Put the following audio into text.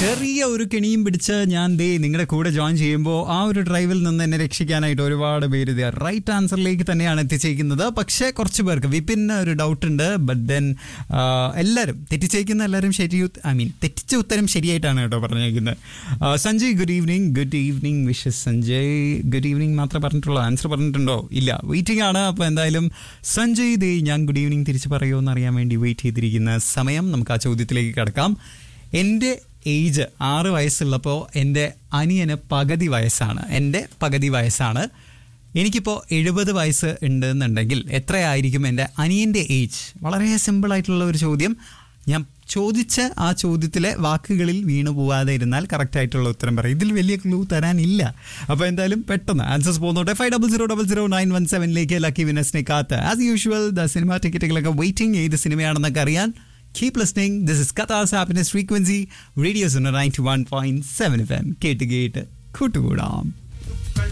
ചെറിയ ഒരു കെണിയും പിടിച്ച് ഞാൻ ദേ നിങ്ങളുടെ കൂടെ ജോയിൻ ചെയ്യുമ്പോൾ ആ ഒരു ഡ്രൈവിൽ നിന്ന് എന്നെ രക്ഷിക്കാനായിട്ട് ഒരുപാട് പേര് റൈറ്റ് ആൻസറിലേക്ക് തന്നെയാണ് എത്തിച്ചേക്കുന്നത് പക്ഷേ കുറച്ച് പേർക്ക് വിപിന് ഒരു ഡൗട്ട് ഉണ്ട് ബട്ട് ദെൻ എല്ലാവരും തെറ്റിച്ചേക്കുന്ന എല്ലാവരും ശരി ഐ മീൻ തെറ്റിച്ച ഉത്തരം ശരിയായിട്ടാണ് കേട്ടോ പറഞ്ഞേക്കുന്നത് ആ, Sanjay good evening good evening wishes Sanjay good evening മാത്രമേ പറഞ്ഞിട്ടുള്ളൂ ആൻസർ പറഞ്ഞിട്ടുണ്ടോ ഇല്ല വെയിറ്റിംഗ് ആണ് അപ്പോൾ എന്തായാലും സഞ്ജയ് ദേ ഞാൻ ഗുഡ് ഈവനിങ് തിരിച്ച് പറയുമോ എന്ന് അറിയാൻ വേണ്ടി വെയിറ്റ് ചെയ്തിരിക്കുന്ന സമയം നമുക്ക് ആ ചോദ്യത്തിലേക്ക് കിടക്കാം എൻ്റെ ഏജ് ആറ് വയസ്സുള്ളപ്പോൾ എൻ്റെ അനിയന് പകുതി വയസ്സാണ് എൻ്റെ പകുതി വയസ്സാണ് എനിക്കിപ്പോൾ എഴുപത് വയസ്സ് ഉണ്ടെന്നുണ്ടെങ്കിൽ എത്രയായിരിക്കും എൻ്റെ അനിയൻ്റെ ഏജ് വളരെ സിമ്പിളായിട്ടുള്ള ഒരു ചോദ്യം ഞാൻ ചോദിച്ച ആ ചോദ്യത്തിലെ വാക്കുകളിൽ വീണു പോവാതെ ഇരുന്നാൽ കറക്റ്റ് ആയിട്ടുള്ള ഉത്തരം പറയും ഇതിൽ വലിയ ക്ലൂ തരാനില്ല അപ്പോൾ എന്തായാലും പെട്ടെന്ന് ആൻസേഴ്സ് പോകുന്നോട്ടെ five double zero double zero nine one സെവനിലേക്ക് ലക്കി വിനസിനെ കാത്ത് ആസ് യൂഷ്വൽ ദ സിനിമ ടിക്കറ്റുകളൊക്കെ വെയിറ്റിംഗ് ഏത് സിനിമയാണെന്നൊക്കെ അറിയാൻ Keep listening. This is Qatar's Happiness Frequency, Radio Zone 91.7 FM. കേട്ട് കേട്ട് കൂട്ടുകൂടാം